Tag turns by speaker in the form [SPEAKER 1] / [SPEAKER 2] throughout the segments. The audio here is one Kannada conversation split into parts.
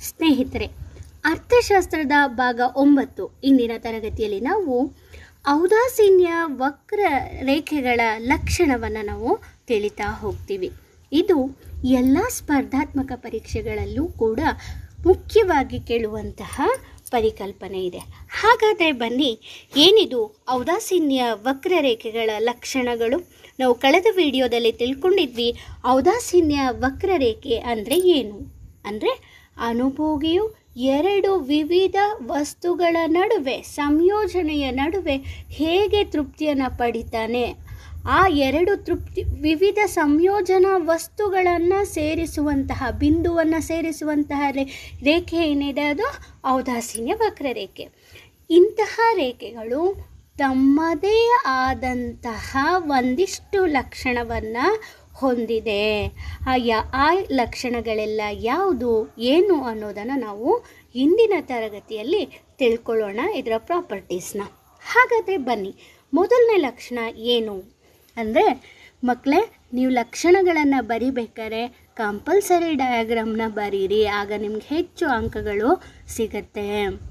[SPEAKER 1] ಸ್ನೇಹಿತರೆ ಅರ್ಥಶಾಸ್ತ್ರದ ಭಾಗ ಒಂಬತ್ತು ಇಂದಿನ ತರಗತಿಯಲ್ಲಿ ನಾವು ಔದಾಸೀನ್ಯ ವಕ್ರ ರೇಖೆಗಳ ಲಕ್ಷಣವನ್ನು ನಾವು ತಿಳಿತಾ ಹೋಗ್ತೀವಿ ಇದು ಎಲ್ಲ ಸ್ಪರ್ಧಾತ್ಮಕ ಪರೀಕ್ಷೆಗಳಲ್ಲೂ ಕೂಡ ಮುಖ್ಯವಾಗಿ ಕೇಳುವಂತಹ ಪರಿಕಲ್ಪನೆ ಇದೆ ಹಾಗಾದರೆ ಬನ್ನಿ ಏನಿದು ಔದಾಸೀನ್ಯ ವಕ್ರರೇಖೆಗಳ ಲಕ್ಷಣಗಳು ನಾವು ಕಳೆದ ವಿಡಿಯೋದಲ್ಲಿ ತಿಳ್ಕೊಂಡಿದ್ವಿ ಔದಾಸೀನ್ಯ ವಕ್ರರೇಖೆ ಅಂದರೆ ಏನು ಅಂದರೆ ಅನುಭೋಗಿಯು ಎರಡು ವಿವಿಧ ವಸ್ತುಗಳ ನಡುವೆ ಸಂಯೋಜನೆಯ ನಡುವೆ ಹೇಗೆ ತೃಪ್ತಿಯನ್ನು ಪಡಿತಾನೆ ಆ ಎರಡು ತೃಪ್ತಿ ವಿವಿಧ ಸಂಯೋಜನಾ ವಸ್ತುಗಳನ್ನು ಸೇರಿಸುವಂತಹ ಬಿಂದುವನ್ನು ಸೇರಿಸುವಂತಹ ರೇ ರೇಖೆ ಏನಿದೆ ಅದು ಔದಾಸೀನ್ಯ ವಕ್ರರೇಖೆ ಇಂತಹ ರೇಖೆಗಳು ತಮ್ಮದೇ ಆದಂತಹ ಒಂದಿಷ್ಟು ಲಕ್ಷಣವನ್ನು ಹೊಂದಿದೆ ಆ ಯಾ ಆ ಲಕ್ಷಣಗಳೆಲ್ಲ ಯಾವುದು ಏನು ಅನ್ನೋದನ್ನು ನಾವು ಇಂದಿನ ತರಗತಿಯಲ್ಲಿ ತಿಳ್ಕೊಳ್ಳೋಣ ಇದರ ಪ್ರಾಪರ್ಟೀಸ್ನ ಹಾಗಾದರೆ ಬನ್ನಿ ಮೊದಲನೇ ಲಕ್ಷಣ ಏನು ಅಂದರೆ ಮಕ್ಕಳೇ ನೀವು ಲಕ್ಷಣಗಳನ್ನು ಬರಿಬೇಕಾದ್ರೆ ಕಂಪಲ್ಸರಿ ಡಯಾಗ್ರಾಮ್ನ ಬರೀರಿ ಆಗ ನಿಮ್ಗೆ ಹೆಚ್ಚು ಅಂಕಗಳು ಸಿಗತ್ತೆ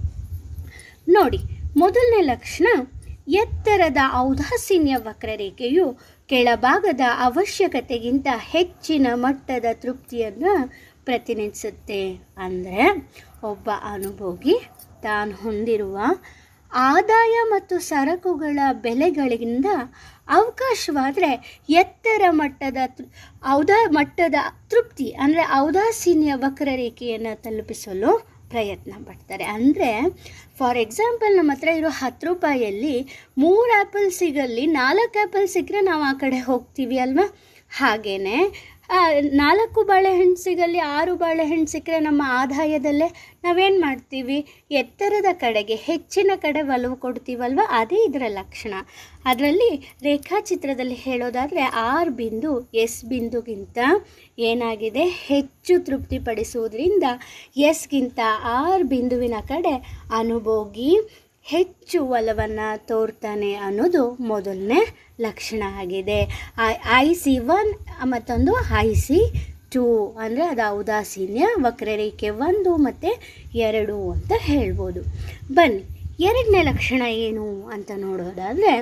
[SPEAKER 1] ನೋಡಿ ಮೊದಲನೇ ಲಕ್ಷಣ ಎತ್ತರದ ಔದಾಸೀನ್ಯ ವಕ್ರರೇಖೆಯು ಕೆಳಭಾಗದ ಅವಶ್ಯಕತೆಗಿಂತ ಹೆಚ್ಚಿನ ಮಟ್ಟದ ತೃಪ್ತಿಯನ್ನು ಪ್ರತಿನಿಧಿಸುತ್ತೆ ಅಂದರೆ ಒಬ್ಬ ಅನುಭೋಗಿ ತಾನು ಹೊಂದಿರುವ ಆದಾಯ ಮತ್ತು ಸರಕುಗಳ ಬೆಲೆಗಳಿಂದ ಅವಕಾಶವಾದರೆ ಎತ್ತರ ಮಟ್ಟದ ತೃ ಔದಾ ಮಟ್ಟದ ತೃಪ್ತಿ ಅಂದರೆ ಔದಾಸೀನ್ಯ ವಕ್ರರೇಖೆಯನ್ನು ತಲುಪಿಸಲು ಪ್ರಯತ್ನ ಪಡ್ತಾರೆ ಅಂದರೆ ಫಾರ್ ಎಕ್ಸಾಂಪಲ್ ನಮ್ಮ ಹತ್ರ ಇರೋ ಹತ್ತು ರೂಪಾಯಲ್ಲಿ ಮೂರು ಆ್ಯಪಲ್ ಸಿಗಲ್ಲಿ ನಾಲ್ಕು ಆ್ಯಪಲ್ ಸಿಕ್ಕರೆ ನಾವು ಆ ಕಡೆ ಹೋಗ್ತೀವಿ ಅಲ್ವಾ ಹಾಗೆಯೇ ನಾಲ್ಕು ಬಾಳೆಹಣ್ಣು ಸಿಗಲ್ಲಿ ಆರು ಬಾಳೆಹಣ್ಣು ಸಿಕ್ಕರೆ ನಮ್ಮ ಆದಾಯದಲ್ಲೇ ನಾವೇನು ಮಾಡ್ತೀವಿ ಎತ್ತರದ ಕಡೆಗೆ ಹೆಚ್ಚಿನ ಕಡೆ ಒಲವು ಕೊಡ್ತೀವಲ್ವ ಅದೇ ಇದರ ಲಕ್ಷಣ ಅದರಲ್ಲಿ ರೇಖಾಚಿತ್ರದಲ್ಲಿ ಹೇಳೋದಾದರೆ ಆರ್ ಬಿಂದು ಎಸ್ ಬಿಂದುಗಿಂತ ಏನಾಗಿದೆ ಹೆಚ್ಚು ತೃಪ್ತಿಪಡಿಸುವುದರಿಂದ ಎಸ್ಗಿಂತ ಆರ್ ಬಿಂದುವಿನ ಕಡೆ ಅನುಭೋಗಿ ಹೆಚ್ಚು ಒಲವನ್ನು ತೋರ್ತಾನೆ ಅನ್ನೋದು ಮೊದಲನೇ ಲಕ್ಷಣ ಆಗಿದೆ ಐ ಸಿ ಒನ್ ಮತ್ತೊಂದು ಐ ಸಿ ಟೂ ಅಂದರೆ ಅದು ಔದಾಸೀನ್ಯ ವಕ್ರರೇಖೆ ಒಂದು ಮತ್ತು ಎರಡು ಅಂತ ಹೇಳ್ಬೋದು ಬನ್ನಿ ಎರಡನೇ ಲಕ್ಷಣ ಏನು ಅಂತ ನೋಡೋದಾದರೆ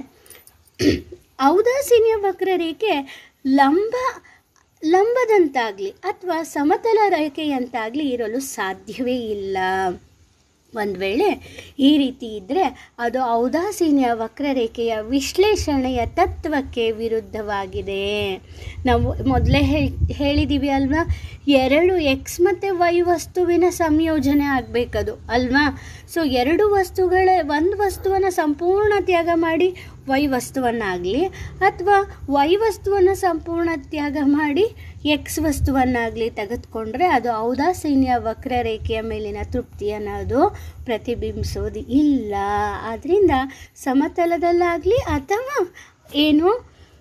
[SPEAKER 1] ಔದಾಸೀನ್ಯ ವಕ್ರರೇಖೆ ಲಂಬ ಲಂಬದಂತಾಗಲಿ ಅಥವಾ ಸಮತಲ ರೇಖೆಯಂತಾಗಲಿ ಇರಲು ಸಾಧ್ಯವೇ ಇಲ್ಲ ಒಂದು ವೇಳೆ ಈ ರೀತಿ ಇದ್ದರೆ ಅದು ಔದಾಸೀನ್ಯ ವಕ್ರರೇಖೆಯ ವಿಶ್ಲೇಷಣೆಯ ತತ್ವಕ್ಕೆ ವಿರುದ್ಧವಾಗಿದೆ ನಾವು ಮೊದಲೇ ಹೇಳಿ ಹೇಳಿದ್ದೀವಿ ಅಲ್ವಾ ಎರಡು ಎಕ್ಸ್ ಮತ್ತು ವೈ ವಸ್ತುವಿನ ಸಂಯೋಜನೆ ಆಗಬೇಕದು ಅಲ್ವಾ ಸೊ ಎರಡು ವಸ್ತುಗಳ ಒಂದು ವಸ್ತುವನ್ನು ಸಂಪೂರ್ಣ ತ್ಯಾಗ ಮಾಡಿ ವೈ ವಸ್ತುವನ್ನಾಗಲಿ ಅಥವಾ ವೈ ವಸ್ತುವನ್ನು ಸಂಪೂರ್ಣ ತ್ಯಾಗ ಮಾಡಿ ಎಕ್ಸ್ ವಸ್ತುವನ್ನಾಗಲಿ ತೆಗೆದುಕೊಂಡ್ರೆ ಅದು ಔದಾಸೀನ್ಯ ವಕ್ರರೇಖೆಯ ಮೇಲಿನ ತೃಪ್ತಿಯನ್ನು ಅದು ಪ್ರತಿಬಿಂಬಿಸೋದು ಇಲ್ಲ ಆದ್ದರಿಂದ ಸಮತಲದಲ್ಲಾಗಲಿ ಅಥವಾ ಏನು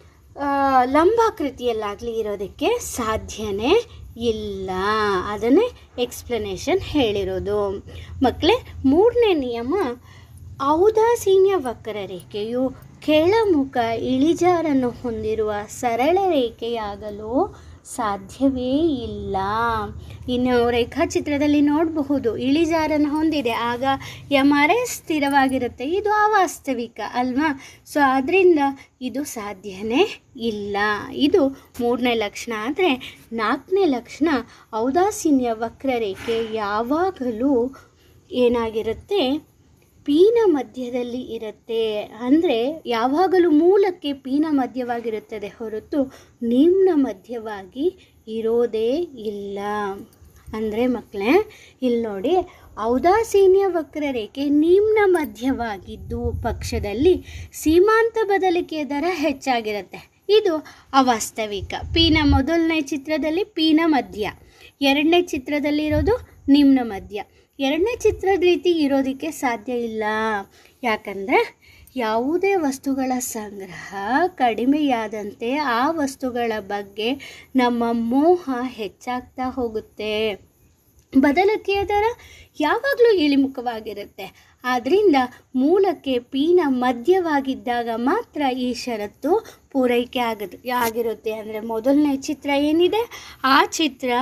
[SPEAKER 1] ಲಂಬಾಕೃತಿಯಲ್ಲಾಗಲಿ ಇರೋದಕ್ಕೆ ಸಾಧ್ಯನೇ ಇಲ್ಲ ಅದನ್ನೇ ಎಕ್ಸ್ಪ್ಲನೇಷನ್ ಹೇಳಿರೋದು ಮಕ್ಕಳೇ ಮೂರನೇ ನಿಯಮ ಔದಾಸೀನ್ಯ ವಕ್ರರೇಖೆಯು ಕೆಳಮುಖ ಇಳಿಜಾರನ್ನು ಹೊಂದಿರುವ ಸರಳ ರೇಖೆಯಾಗಲು ಸಾಧ್ಯವೇ ಇಲ್ಲ ಇನ್ನು ರೇಖಾಚಿತ್ರದಲ್ಲಿ ನೋಡಬಹುದು ಇಳಿಜಾರನ್ನು ಹೊಂದಿದೆ ಆಗ ಎಮ್ ಆರ್ ಎಸ್ ಸ್ಥಿರವಾಗಿರುತ್ತೆ ಇದು ಅವಾಸ್ತವಿಕ ಅಲ್ವಾ ಸೊ ಅದರಿಂದ ಇದು ಸಾಧ್ಯನೇ ಇಲ್ಲ ಇದು ಮೂರನೇ ಲಕ್ಷಣ ಆದರೆ ನಾಲ್ಕನೇ ಲಕ್ಷಣ ಔದಾಸೀನ್ಯ ವಕ್ರರೇಖೆ ಯಾವಾಗಲೂ ಏನಾಗಿರುತ್ತೆ ಪೀನ ಮಧ್ಯದಲ್ಲಿ ಇರುತ್ತೆ ಅಂದರೆ ಯಾವಾಗಲೂ ಮೂಲಕ್ಕೆ ಪೀನ ಮಧ್ಯವಾಗಿರುತ್ತದೆ ಹೊರತು ನಿಮ್ನ ಮಧ್ಯವಾಗಿ ಇರೋದೇ ಇಲ್ಲ ಅಂದರೆ ಮಕ್ಕಳೇ ಇಲ್ಲಿ ನೋಡಿ ಔದಾಸೀನ್ಯ ವಕ್ರರೇಖೆ ನಿಮ್ನ ಮಧ್ಯವಾಗಿದ್ದು ಪಕ್ಷದಲ್ಲಿ ಸೀಮಾಂತ ಬದಲಿಕೆಯ ದರ ಹೆಚ್ಚಾಗಿರುತ್ತೆ ಇದು ಅವಾಸ್ತವಿಕ ಪೀನ ಮೊದಲನೇ ಚಿತ್ರದಲ್ಲಿ ಪೀನ ಮಧ್ಯ ಎರಡನೇ ಚಿತ್ರದಲ್ಲಿರೋದು ನಿಮ್ನ ಮಧ್ಯ ಎರಡನೇ ಚಿತ್ರದ ರೀತಿ ಇರೋದಕ್ಕೆ ಸಾಧ್ಯ ಇಲ್ಲ ಯಾಕಂದರೆ ಯಾವುದೇ ವಸ್ತುಗಳ ಸಂಗ್ರಹ ಕಡಿಮೆಯಾದಂತೆ ಆ ವಸ್ತುಗಳ ಬಗ್ಗೆ ನಮ್ಮ ಮೋಹ ಹೆಚ್ಚಾಗ್ತಾ ಹೋಗುತ್ತೆ ಬದಲಿಕೆಯ ದರ ಯಾವಾಗಲೂ ಇಳಿಮುಖವಾಗಿರುತ್ತೆ ಆದ್ದರಿಂದ ಮೂಲಕ್ಕೆ ಪೀನ ಮಧ್ಯವಾಗಿದ್ದಾಗ ಮಾತ್ರ ಈ ಷರತ್ತು ಪೂರೈಕೆ ಆಗದು ಆಗಿರುತ್ತೆ ಅಂದರೆ ಮೊದಲನೇ ಚಿತ್ರ ಏನಿದೆ ಆ ಚಿತ್ರ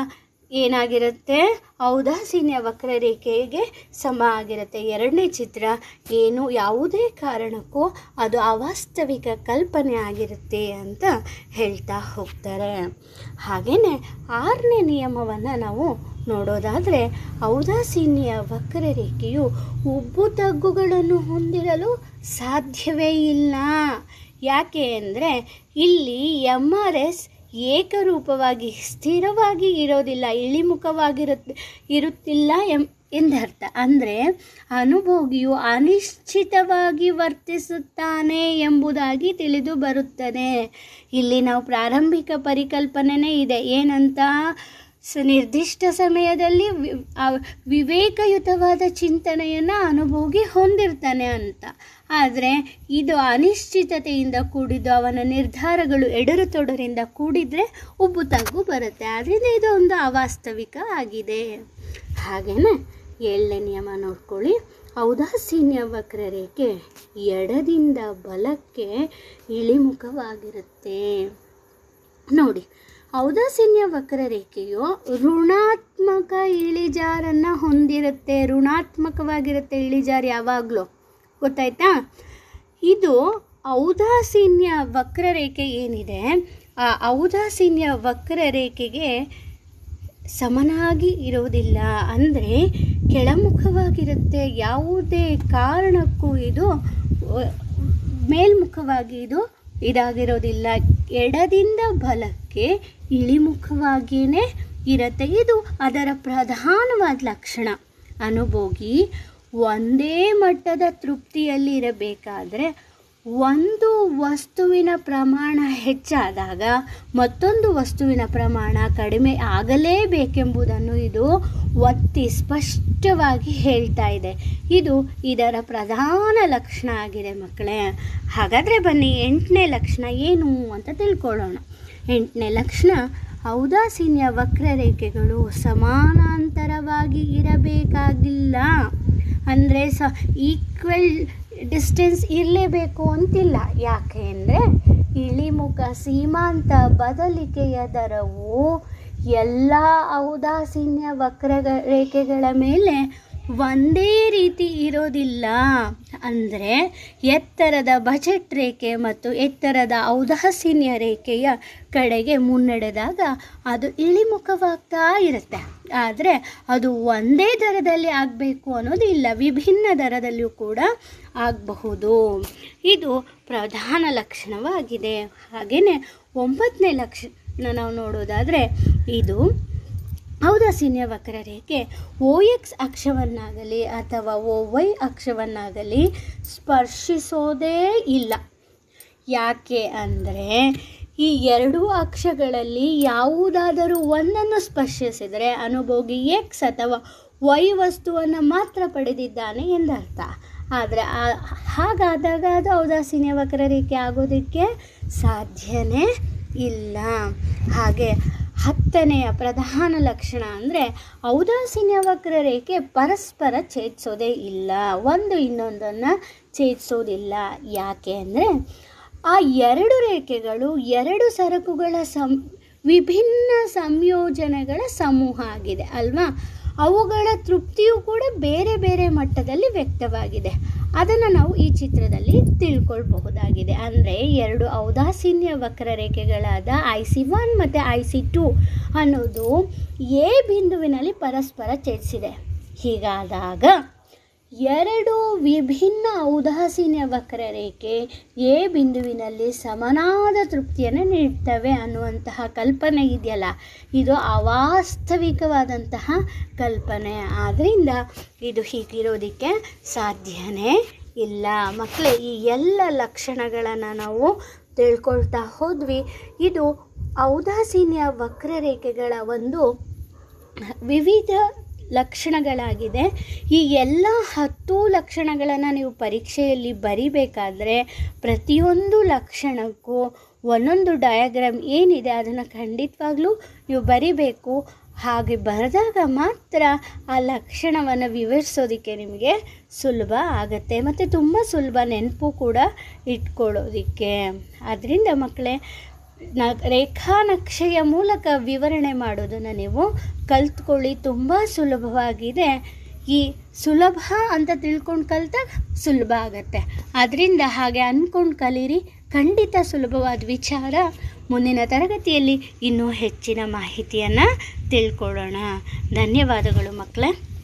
[SPEAKER 1] ಏನಾಗಿರುತ್ತೆ ಔದಾಸೀನ್ಯ ವಕ್ರರೇಖೆಗೆ ಸಮ ಆಗಿರುತ್ತೆ ಎರಡನೇ ಚಿತ್ರ ಏನು ಯಾವುದೇ ಕಾರಣಕ್ಕೂ ಅದು ಅವಾಸ್ತವಿಕ ಕಲ್ಪನೆ ಆಗಿರುತ್ತೆ ಅಂತ ಹೇಳ್ತಾ ಹೋಗ್ತಾರೆ ಹಾಗೆಯೇ ಆರನೇ ನಿಯಮವನ್ನು ನಾವು ನೋಡೋದಾದರೆ ಔದಾಸೀನ್ಯ ವಕ್ರರೇಖೆಯು ಉಬ್ಬು ತಗ್ಗುಗಳನ್ನು ಹೊಂದಿರಲು ಸಾಧ್ಯವೇ ಇಲ್ಲ ಯಾಕೆ ಅಂದರೆ ಇಲ್ಲಿ ಎಮ್ ಆರ್ ಎಸ್ ಏಕರೂಪವಾಗಿ ಸ್ಥಿರವಾಗಿ ಇರೋದಿಲ್ಲ ಇಳಿಮುಖವಾಗಿರುತ್ತೆ ಇರುತ್ತಿಲ್ಲ ಎಂ ಎಂದರ್ಥ ಅಂದರೆ ಅನುಭೋಗಿಯು ಅನಿಶ್ಚಿತವಾಗಿ ವರ್ತಿಸುತ್ತಾನೆ ಎಂಬುದಾಗಿ ತಿಳಿದು ಬರುತ್ತದೆ ಇಲ್ಲಿ ನಾವು ಪ್ರಾರಂಭಿಕ ಪರಿಕಲ್ಪನೆನೇ ಇದೆ ಏನಂತ ಸ ನಿರ್ದಿಷ್ಟ ಸಮಯದಲ್ಲಿ ವಿ ಆ ವಿವೇಕಯುತವಾದ ಚಿಂತನೆಯನ್ನು ಅನುಭೋಗಿ ಹೊಂದಿರ್ತಾನೆ ಅಂತ ಆದರೆ ಇದು ಅನಿಶ್ಚಿತತೆಯಿಂದ ಕೂಡಿದ್ದು ಅವನ ನಿರ್ಧಾರಗಳು ಎಡರು ತೊಡರಿಂದ ಕೂಡಿದರೆ ಉಬ್ಬು ತಗ್ಗು ಬರುತ್ತೆ ಆದ್ದರಿಂದ ಇದು ಒಂದು ಅವಾಸ್ತವಿಕ ಆಗಿದೆ ಹಾಗೆಯೇ ಏಳನೇ ನಿಯಮ ನೋಡ್ಕೊಳ್ಳಿ ಔದಾಸೀನ್ಯ ವಕ್ರರೇಖೆ ಎಡದಿಂದ ಬಲಕ್ಕೆ ಇಳಿಮುಖವಾಗಿರುತ್ತೆ ನೋಡಿ ಔದಾಸೀನ್ಯ ವಕ್ರರೇಖೆಯು ಋಣಾತ್ಮಕ ಇಳಿಜಾರನ್ನು ಹೊಂದಿರುತ್ತೆ ಋಣಾತ್ಮಕವಾಗಿರುತ್ತೆ ಇಳಿಜಾರು ಯಾವಾಗಲೂ ಗೊತ್ತಾಯ್ತಾ ಇದು ಔದಾಸೀನ್ಯ ವಕ್ರರೇಖೆ ಏನಿದೆ ಆ ಔದಾಸೀನ್ಯ ವಕ್ರರೇಖೆಗೆ ಸಮನಾಗಿ ಇರೋದಿಲ್ಲ ಅಂದರೆ ಕೆಳಮುಖವಾಗಿರುತ್ತೆ ಯಾವುದೇ ಕಾರಣಕ್ಕೂ ಇದು ಅಹ್, ಮೇಲ್ಮುಖವಾಗಿ ಇದು ಇದಾಗಿರೋದಿಲ್ಲ ಎಡದಿಂದ ಬಲಕ್ಕೆ ಇಳಿಮುಖವಾಗಿಯೇ ಇರುತ್ತೆ ಇದು ಅದರ ಪ್ರಧಾನವಾದ ಲಕ್ಷಣ ಅನುಭೋಗಿ ಒಂದೇ ಮಟ್ಟದ ತೃಪ್ತಿಯಲ್ಲಿ ಇರಬೇಕಾದ್ರೆ ಒಂದು ವಸ್ತುವಿನ ಪ್ರಮಾಣ ಹೆಚ್ಚಾದಾಗ ಮತ್ತೊಂದು ವಸ್ತುವಿನ ಪ್ರಮಾಣ ಕಡಿಮೆ ಆಗಲೇಬೇಕೆಂಬುದನ್ನು ಇದು ಒತ್ತಿ ಸ್ಪಷ್ಟವಾಗಿ ಹೇಳ್ತಾ ಇದೆ ಇದು ಇದರ ಪ್ರಧಾನ ಲಕ್ಷಣ ಆಗಿದೆ ಮಕ್ಕಳೇ ಹಾಗಾದರೆ ಬನ್ನಿ ಎಂಟನೇ ಲಕ್ಷಣ ಏನು ಅಂತ ತಿಳ್ಕೊಳ್ಳೋಣ ಎಂಟನೇ ಲಕ್ಷಣ ಔದಾಸೀನ್ಯ ವಕ್ರರೇಖೆಗಳು ಸಮಾನಾಂತರವಾಗಿ ಇರಬೇಕಾಗಿಲ್ಲ ಅಂದರೆ ಸ ಈಕ್ವಲ್ ಡಿಸ್ಟೆನ್ಸ್ ಇರಲೇಬೇಕು ಅಂತಿಲ್ಲ ಯಾಕೆ ಅಂದರೆ ಇಳಿಮುಖ ಸೀಮಾಂತ ಬದಲಿಕೆಯ ದರವು ಎಲ್ಲ ಔದಾಸೀನ್ಯ ವಕ್ರ ರೇಖೆಗಳ ಮೇಲೆ ಒಂದೇ ರೀತಿ ಇರೋದಿಲ್ಲ ಅಂದರೆ ಎತ್ತರದ ಬಜೆಟ್ ರೇಖೆ ಮತ್ತು ಎತ್ತರದ ಔದಾಸೀನ್ಯ ರೇಖೆಯ ಕಡೆಗೆ ಮುನ್ನಡೆದಾಗ ಅದು ಇಳಿಮುಖವಾಗ್ತಾ ಇರುತ್ತೆ ಆದರೆ ಅದು ಒಂದೇ ದರದಲ್ಲಿ ಆಗಬೇಕು ಅನ್ನೋದು ಇಲ್ಲ ವಿಭಿನ್ನ ದರದಲ್ಲಿಯೂ ಕೂಡ ಆಗಬಹುದು ಇದು ಪ್ರಧಾನ ಲಕ್ಷಣವಾಗಿದೆ ಹಾಗೆಯೇ ಒಂಬತ್ತನೇ ಲಕ್ಷಣ ನಾವು ನೋಡೋದಾದರೆ ಇದು ಔದಾಸೀನ್ಯ ವಕ್ರರೇಖೆ ಓ ಎಕ್ಸ್ ಅಕ್ಷವನ್ನಾಗಲಿ ಅಥವಾ ಓ ವೈ ಅಕ್ಷವನ್ನಾಗಲಿ ಸ್ಪರ್ಶಿಸೋದೇ ಇಲ್ಲ ಯಾಕೆ ಅಂದರೆ ಈ ಎರಡೂ ಅಕ್ಷಗಳಲ್ಲಿ ಯಾವುದಾದರೂ ಒಂದನ್ನು ಸ್ಪರ್ಶಿಸಿದರೆ ಅನುಭೋಗಿ ಎಕ್ಸ್ ಅಥವಾ ವೈ ವಸ್ತುವನ್ನು ಮಾತ್ರ ಪಡೆದಿದ್ದಾನೆ ಎಂದರ್ಥ ಆದರೆ ಆ- ಹಾಗಾದಾಗ ಅದು ಔದಾಸೀನ್ಯ ವಕ್ರರೇಖೆ ಆಗೋದಕ್ಕೆ ಸಾಧ್ಯನೇ ಇಲ್ಲ ಹಾಗೆ ಹತ್ತನೆಯ ಪ್ರಧಾನ ಲಕ್ಷಣ ಅಂದರೆ ಔದಾಸೀನ್ಯ ವಕ್ರರೇಖೆ ಪರಸ್ಪರ ಛೇದಿಸೋದೇ ಇಲ್ಲ ಒಂದು ಇನ್ನೊಂದನ್ನು ಛೇದಿಸೋದಿಲ್ಲ ಯಾಕೆ ಅಂದರೆ ಆ ಎರಡು ರೇಖೆಗಳು ಎರಡು ಸರಕುಗಳ ಸಂ ವಿಭಿನ್ನ ಸಂಯೋಜನೆಗಳ ಸಮೂಹ ಆಗಿದೆ ಅಲ್ವಾ ಅವುಗಳ ತೃಪ್ತಿಯು ಕೂಡ ಬೇರೆ ಬೇರೆ ಮಟ್ಟದಲ್ಲಿ ವ್ಯಕ್ತವಾಗಿದೆ ಅದನ್ನು ನಾವು ಈ ಚಿತ್ರದಲ್ಲಿ ತಿಳ್ಕೊಳ್ಬಹುದಾಗಿದೆ ಅಂದರೆ ಎರಡು ಔದಾಸೀನ್ಯ ವಕ್ರರೇಖೆಗಳಾದ ಐ ಸಿ ಒನ್ ಮತ್ತು ಐ ಸಿ ಟು ಅನ್ನೋದು ಎ ಬಿಂದುವಿನಲ್ಲಿ ಪರಸ್ಪರ ಛೇದಿಸಿದೆ ಹೀಗಾದಾಗ ಎರಡು ವಿಭಿನ್ನ ಔದಾಸೀನ್ಯ ವಕ್ರರೇಖೆ ಎ ಬಿಂದುವಿನಲ್ಲಿ ಸಮನಾದ ತೃಪ್ತಿಯನ್ನು ನೀಡ್ತವೆ ಅನ್ನುವಂತಹ ಕಲ್ಪನೆ ಇದೆಯಲ್ಲ ಇದು ಅವಾಸ್ತವಿಕವಾದಂತಹ ಕಲ್ಪನೆ ಆದ್ದರಿಂದ ಇದು ಹೀಗಿರೋದಕ್ಕೆ ಸಾಧ್ಯನೇ ಇಲ್ಲ ಮಕ್ಕಳೇ ಈ ಎಲ್ಲ ಲಕ್ಷಣಗಳನ್ನು ನಾವು ತಿಳ್ಕೊಳ್ತಾ ಹೋದ್ವಿ ಇದು ಔದಾಸೀನ್ಯ ವಕ್ರರೇಖೆಗಳ ಒಂದು ವಿವಿಧ ಲಕ್ಷಣಗಳಾಗಿದೆ ಈ ಎಲ್ಲ ಹತ್ತು ಲಕ್ಷಣಗಳನ್ನು ನೀವು ಪರೀಕ್ಷೆಯಲ್ಲಿ ಬರಿಬೇಕಾದ್ರೆ ಪ್ರತಿಯೊಂದು ಲಕ್ಷಣಕ್ಕೂ ಒಂದೊಂದು ಡಯಾಗ್ರಾಮ್ ಏನಿದೆ ಅದನ್ನು ಖಂಡಿತವಾಗ್ಲೂ ನೀವು ಬರಿಬೇಕು ಹಾಗೆ ಬರೆದಾಗ ಮಾತ್ರ ಆ ಲಕ್ಷಣವನ್ನು ವಿವರಿಸೋದಕ್ಕೆ ನಿಮಗೆ ಸುಲಭ ಆಗುತ್ತೆ ಮತ್ತು ತುಂಬ ಸುಲಭ ನೆನಪು ಕೂಡ ಇಟ್ಕೊಳ್ಳೋದಕ್ಕೆ ಅದರಿಂದ ಮಕ್ಕಳೇ ನ ರೇಖಾ ನಕ್ಷೆಯ ಮೂಲಕ ವಿವರಣೆ ಮಾಡೋದನ್ನು ನೀವು ಕಲ್ತ್ಕೊಳ್ಳಿ ತುಂಬ ಸುಲಭವಾಗಿದೆ ಈ ಸುಲಭ ಅಂತ ತಿಳ್ಕೊಂಡು ಕಲ್ತಾಗ ಸುಲಭ ಆಗತ್ತೆ ಆದ್ದರಿಂದ ಹಾಗೆ ಅಂದ್ಕೊಂಡು ಕಲೀರಿ ಖಂಡಿತ ಸುಲಭವಾದ ವಿಚಾರ ಮುಂದಿನ ತರಗತಿಯಲ್ಲಿ ಇನ್ನೂ ಹೆಚ್ಚಿನ ಮಾಹಿತಿಯನ್ನು ತಿಳ್ಕೊಳ್ಳೋಣ ಧನ್ಯವಾದಗಳು ಮಕ್ಕಳೇ